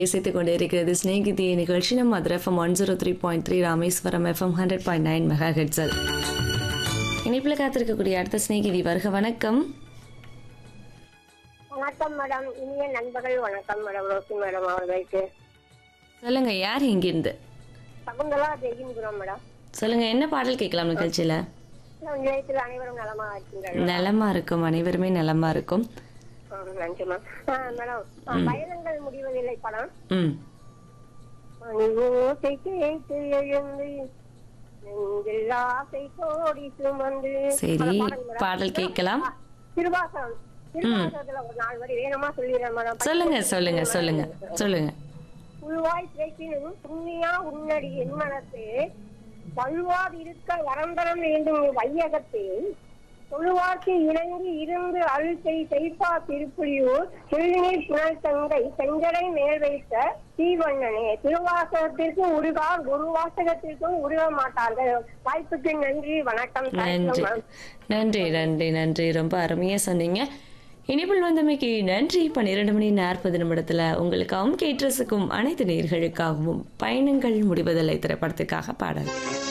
இசைத்துக் கொண்டிருக்கிறது ஸ்நேகிதி நிகழ்ச்சி நம்ம Madurai FM one zero three point three Rameswaram FM hundred point nine megahertz இணைப்பில் காத்திருக்கக்கூடிய அடுத்த ஸ்நேகிதி வருக வணக்கம் வணக்கம் மேடம் இனிய நண்பர்கள் வணக்கம் மேடம் ரோசி மேடம் அவர்களுக்கு சொல்லுங்க யார் இங்கிருந்து சகுந்தலா ஜெயின்புரம் மேடம் சொல்லுங்க என்ன பாடல் கேட்கலாம் நிகழ்ச்சியில நிலையத்தில் அனைவரும் நலமாக இருக்கின்றனர் நலமா இருக்கும் அனைவருமே நலமா இருக்கும் ஆ, நன்றி மேம் ஆ, மேடம் ஆ, பயணங்கள் முடிவதில்லை படம் ம் ஓசை கேட்டு எழுந்து நெஞ்சில் ஆசை கோடி சுமந்து சரி அந்த பாடல் மேடம். பாடல் கேட்கலாம் ஆ, திருவாசகம் திருவாசகத்துல ஒரு நாலு வரி வேணுமா சொல்லிடுறேன் மேடம் சொல்லுங்க சொல்லுங்க சொல்லுங்க சொல்லுங்க உள்வாய் பேசினும் புண்ணியா உன்னடி என் மனத்து வல்வாது இருக்க வரந்தரம் வேண்டும் வையகத்தில் தொழுவாக்கு இணங்கி இருந்து அழுத்தை செய்ப்பா திருப்புலியூர் செல்லினீர் புனல் தங்கை செஞ்சடை மேல் வைத்த தீவண்ணனே திருவாசகத்திற்கு உருகார் ஒரு வாசகத்திற்கும் உருக மாட்டார்கள் வாய்ப்புக்கு நன்றி வணக்கம் நன்றி மேம் நன்றி நன்றி நன்றி ரொம்ப அருமையா சொன்னீங்க இனிப்பில் வந்தமைக்கு நன்றி பன்னிரெண்டு மணி நாற்பது நிமிடத்துல உங்களுக்காகவும் கேட்ரஸுக்கும் அனைத்து நேர்களுக்காகவும் பயணங்கள் முடிவதில்லை திரைப்படத்துக்காக பாடல்